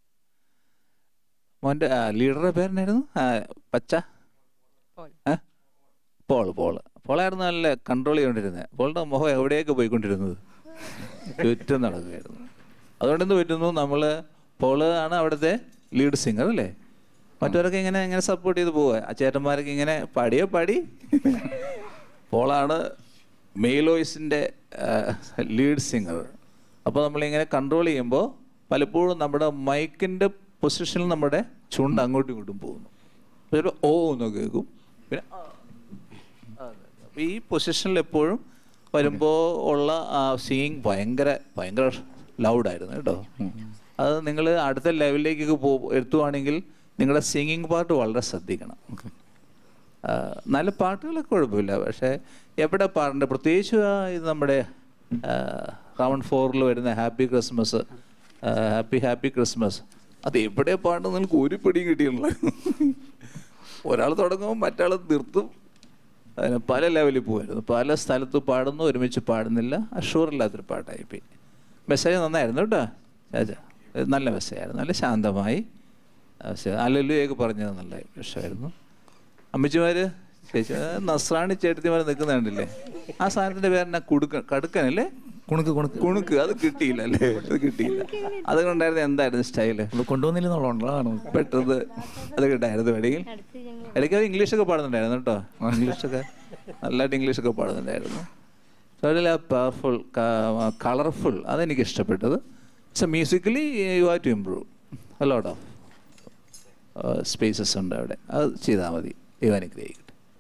മോൻ്റെ ലീഡറുടെ പേരെന്നായിരുന്നു ആ, പച്ച ഏ? പോൾ പോൾ പോളായിരുന്നു നല്ല കൺട്രോൾ ചെയ്തുകൊണ്ടിരുന്നത് പോളിൻ്റെ മുഖം എവിടെയൊക്കെ പോയിക്കൊണ്ടിരുന്നത് ചുറ്റും നടക്കുകയായിരുന്നു അതുകൊണ്ട് എന്ത് പറ്റുന്നു നമ്മൾ പോള് ആണ് അവിടുത്തെ ലീഡ് സിംഗർ അല്ലേ മറ്റവരൊക്കെ ഇങ്ങനെ ഇങ്ങനെ സപ്പോർട്ട് ചെയ്ത് പോവുക ആ ചേട്ടന്മാരൊക്കെ ഇങ്ങനെ പാടിയോ പാടി പോളാണ് മെയിലോയിസിൻ്റെ ലീഡ് സിംഗർ അപ്പോൾ നമ്മളിങ്ങനെ കൺട്രോൾ ചെയ്യുമ്പോൾ പലപ്പോഴും നമ്മുടെ മൈക്കിൻ്റെ പൊസിഷനിൽ നമ്മുടെ ചുണ്ട് അങ്ങോട്ടും ഇങ്ങോട്ടും പോകുന്നു ചിലപ്പോൾ ഓ എന്ന് കേൾക്കും പിന്നെ ആ. അപ്പോൾ ഈ പൊസിഷനിൽ എപ്പോഴും വരുമ്പോൾ ഉള്ള ആ സിംഗിങ് ഭയങ്കര ഭയങ്കര ലൗഡായിരുന്നു കേട്ടോ അത് നിങ്ങൾ അടുത്ത ലെവലിലേക്കൊക്കെ പോ എത്തുവാണെങ്കിൽ നിങ്ങളുടെ സിംഗിങ് പാർട്ട് വളരെ ശ്രദ്ധിക്കണം ആ, നല്ല പാട്ടുകളൊക്കെ കുഴപ്പമില്ല പക്ഷേ എവിടെ പാടേണ്ടത് പ്രത്യേകിച്ച് ആ ഇത് നമ്മുടെ റൗണ്ട് ഫോറിൽ വരുന്ന happy Christmas happy happy Christmas അത് എവിടെ പാടുന്നത് നിങ്ങൾക്ക് ഒരു പിടിയും കിട്ടിയില്ല ഒരാൾ തുടങ്ങുമ്പോൾ മറ്റാൾ നിർത്തും അതിന് പല ലെവലിൽ പോകുമായിരുന്നു പല സ്ഥലത്ത് പാടുന്നു ഒരുമിച്ച് പാടുന്നില്ല അഷൂറില്ലാത്തൊരു പാട്ടായിപ്പോയി മെസ്സേജ് നന്നായിരുന്നു കേട്ടോ ചാച്ചാ ഇത് നല്ല മെസ്സേജായിരുന്നു നല്ല ശാന്തമായി അല്ലല്ലുയൊക്കെ പറഞ്ഞത് നല്ല വിഷയമായിരുന്നു അമ്മച്ചിമാര് ചേച്ചി ആ, നസ്രാണി ചേട്ടത്തിമാർ നിൽക്കുന്ന കണ്ടില്ലേ ആ സാധനത്തിന്റെ പേരെന്നാ കുടുക്ക കടുക്കനല്ലേ കുണുക്ക് കുണുക്ക് കുണുക്ക് അത് കിട്ടിയില്ല അല്ലേ അത് കിട്ടിയില്ല അതുകൊണ്ടായിരുന്നു എന്തായിരുന്നു സ്റ്റൈല് കൊണ്ടുവന്നില്ലെന്നുള്ളതാണ് പെട്ടത് അതൊക്കെ ഉണ്ടായിരുന്നു ഇടയിൽ ഇടയ്ക്ക് അത് ഇംഗ്ലീഷൊക്കെ പാടുന്നുണ്ടായിരുന്നു കേട്ടോ ഇംഗ്ലീഷൊക്കെ നല്ലതായിട്ട് ഇംഗ്ലീഷൊക്കെ പാടുന്നുണ്ടായിരുന്നു വളരെ പവർഫുൾ കളർഫുൾ അതെനിക്ക് ഇഷ്ടപ്പെട്ടത് so musically you have to improve a lot of spaces ഉണ്ട് അവിടെ അത് ചെയ്താൽ മതി ദൈവം അനുഗ്രഹിക്കട്ടെ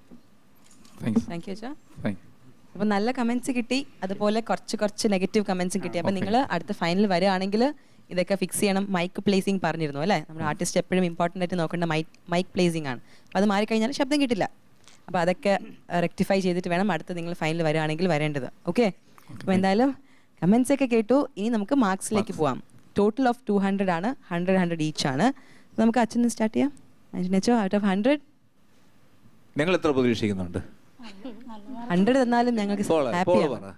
താങ്ക് യു അച്ഛാ താങ്ക് അപ്പൊ നല്ല കമന്റ്സ് കിട്ടി അതുപോലെ കുറച്ച് കുറച്ച് നെഗറ്റീവ് കമന്റ്സും കിട്ടി അപ്പൊ നിങ്ങൾ അടുത്ത ഫൈനൽ വരികയാണെങ്കിൽ ഇതൊക്കെ ഫിക്സ് ചെയ്യണം മൈക്ക് പ്ലേസിംഗ് പറഞ്ഞിരുന്നു അല്ലേ നമ്മുടെ ആർട്ടിസ്റ്റ് എപ്പോഴും ഇമ്പോർട്ടൻ്റ് ആയിട്ട് നോക്കേണ്ട മൈക്ക് മൈക്ക് പ്ലേസിംഗ് ആണ് അപ്പോൾ അത് മാറിക്കഴിഞ്ഞാൽ ശബ്ദം കിട്ടില്ല അപ്പോൾ അതൊക്കെ റെക്ടിഫൈ ചെയ്തിട്ട് വേണം അടുത്ത് നിങ്ങൾ ഫൈനൽ വരികയാണെങ്കിൽ വരേണ്ടത് ഓക്കെ അപ്പോൾ എന്തായാലും കമൻസ് ഒക്കെ കേട്ടു ഇനി നമുക്ക് മാർക്സിലേക്ക് പോവാം ടോട്ടൽ ഓഫ് ടു ഹൺഡ്രഡ് ആണ് ഹൺഡ്രഡ് ഹൺഡ്രഡ് ഈച്ച് ആണ് നമുക്ക് അച്ഛൻ സ്റ്റാർട്ട് ചെയ്യാം അച്ഛനച്ചോ ഔട്ട് ഓഫ് ഹൺഡ്രഡ് നിങ്ങൾ എത്ര പ്രതീക്ഷിക്കുന്നുണ്ട് ഹൺഡ്രഡ് തന്നാലും ഞങ്ങൾക്ക് പോളെ, പോളെ ഹാപ്പിയാണ് പറ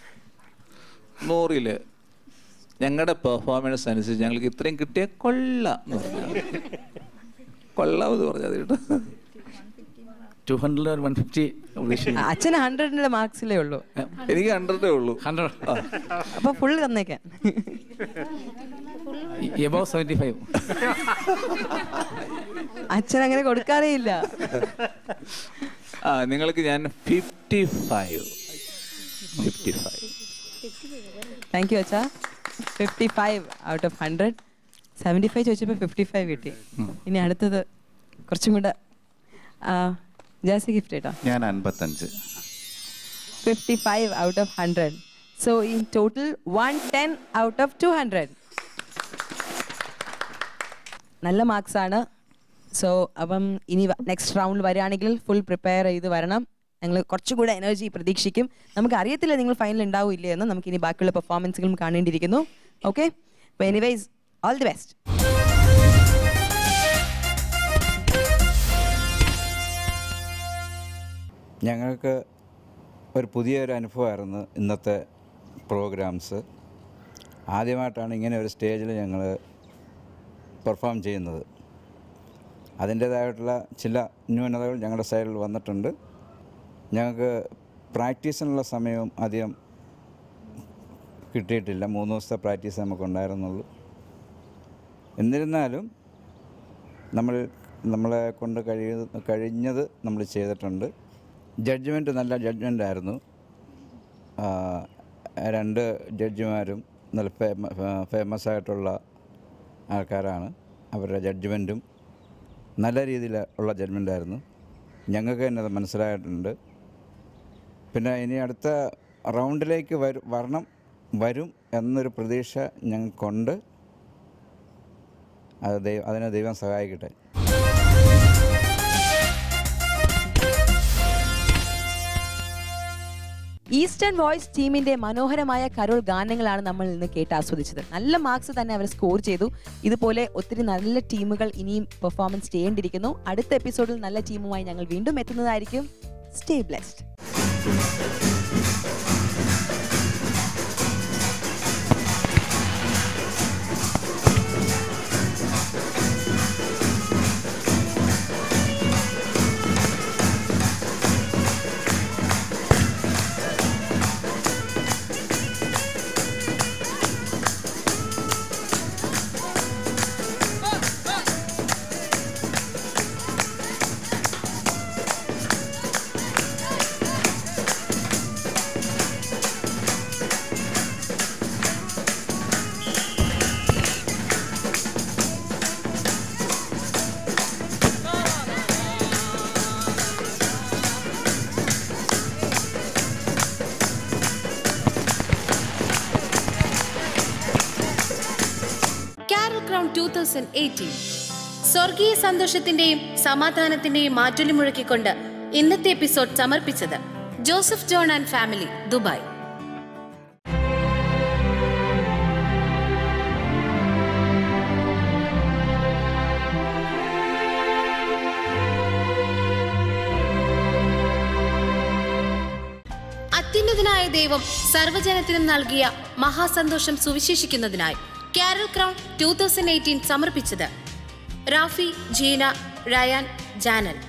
നൂറില് ഞങ്ങളുടെ പെർഫോമൻസ് അനുസരിച്ച് ഞങ്ങൾക്ക് ഇത്രയും കിട്ടിയ കൊള്ളാം എന്ന് പറഞ്ഞാൽ കൊള്ളാം എന്ന് പറഞ്ഞാൽ കേട്ടോ ടു ഹൺഡ്രഡ് ഒരു വൺ ഫിഫ്റ്റി അച്ഛന് ഹൺഡ്രഡിന്റെ മാർക്സിലേ ഉള്ളൂ എനിക്ക് ഹൺഡ്രഡേ ഉള്ളൂ ഹൺഡ്രഡ് അപ്പൊ ഫുൾ തന്നേക്കാൻ എബവ് സെവൻറ്റി ഫൈവ് അച്ഛൻ അങ്ങനെ കൊടുക്കാറേ ഇല്ല ആ നിങ്ങൾക്ക് ഞാൻ fifty five fifty five thank you അച്ഛാ fifty five out of hundred seventy five ചോദിച്ചപ്പോൾ ഫിഫ്റ്റി ഫൈവ് കിട്ടി ഇനി അടുത്തത് കുറച്ചും കൂടെ ജാസി ഗിഫ്റ്റ് കേട്ടോ ഞാൻ അൻപത്തഞ്ച് fifty five out of hundred so in total one ten out of two hundred നല്ല മാർക്സ് ആണ് സോ അപ്പം ഇനി നെക്സ്റ്റ് റൗണ്ട് വരികയാണെങ്കിൽ ഫുൾ പ്രിപ്പയർ ചെയ്ത് വരണം ഞങ്ങൾ കുറച്ചുകൂടെ എനർജി പ്രതീക്ഷിക്കും നമുക്ക് അറിയത്തില്ല നിങ്ങൾ ഫൈനൽ ഉണ്ടാവും ഇല്ലേ എന്ന് നമുക്ക് ഇനി ബാക്കിയുള്ള പെർഫോമൻസുകളും കാണേണ്ടിയിരിക്കുന്നു ഓക്കെ അപ്പോൾ എനിവേസ് ഓൾ ദി ബെസ്റ്റ് ഞങ്ങൾക്ക് ഒരു പുതിയൊരു അനുഭവമായിരുന്നു ഇന്നത്തെ പ്രോഗ്രാംസ് ആദ്യമായിട്ടാണ് ഇങ്ങനെ ഒരു സ്റ്റേജിൽ ഞങ്ങൾ പെർഫോം ചെയ്യുന്നത് അതിൻ്റേതായിട്ടുള്ള ചില ന്യൂനതകൾ ഞങ്ങളുടെ സൈഡിൽ വന്നിട്ടുണ്ട് ഞങ്ങൾക്ക് പ്രാക്ടീസിനുള്ള സമയവും അധികം കിട്ടിയിട്ടില്ല മൂന്ന് ദിവസത്തെ പ്രാക്ടീസ് നമുക്കുണ്ടായിരുന്നുള്ളൂ എന്നിരുന്നാലും നമ്മൾ നമ്മളെ കൊണ്ട് കഴിയ കഴിഞ്ഞത് നമ്മൾ ചെയ്തിട്ടുണ്ട് ജഡ്ജ്മെൻറ്റ് നല്ല ജഡ്ജ്മെൻ്റ് ആയിരുന്നു ആ, രണ്ട് ജഡ്ജിമാരും നല്ല ഫേമ ഫേമസ് ആയിട്ടുള്ള ആൾക്കാരാണ് അവരുടെ ജഡ്ജ്മെൻറ്റും നല്ല രീതിയിൽ ഉള്ള ജഡ്ജ്മെൻ്റ് ആയിരുന്നു ഞങ്ങൾക്ക് തന്നെ അത് മനസ്സിലായിട്ടുണ്ട് പിന്നെ ഇനി അടുത്ത റൗണ്ടിലേക്ക് വരും വരണം വരും എന്നൊരു പ്രതീക്ഷ ഞങ്ങൾക്കുണ്ട് അത് ദൈവം അതിനെ ദൈവം സഹായിക്കട്ടെ ഈസ്റ്റേൺ വോയിസ് ടീമിന്റെ മനോഹരമായ കരോൾ ഗാനങ്ങളാണ് നമ്മൾ ഇന്ന് കേട്ട് ആസ്വദിച്ചത് നല്ല മാർക്സ് തന്നെ അവർ സ്കോർ ചെയ്തു ഇതുപോലെ ഒത്തിരി നല്ല ടീമുകൾ ഇനിയും പെർഫോമൻസ് ചെയ്യേണ്ടിയിരിക്കുന്നു അടുത്ത എപ്പിസോഡിൽ നല്ല ടീമുമായി ഞങ്ങൾ വീണ്ടും എത്തുന്നതായിരിക്കും stay blessed Carol crown two thousand eighteen സ്വർഗീയ സന്തോഷത്തിന്റെയും സമാധാനത്തിന്റെയും മാറ്റൊലി മുഴക്കിക്കൊണ്ട് ഇന്നത്തെ എപ്പിസോഡ് സമർപ്പിച്ചത് Joseph John and family Dubai അത്യുന്നതനായ ദൈവം സർവ്വജനത്തിനും നൽകിയ മഹാസന്തോഷം സുവിശേഷിക്കുന്നതിനായി carol crown two thousand eighteen സമർപ്പിച്ചത് റാഫി ജീന റയാൻ ജാനൽ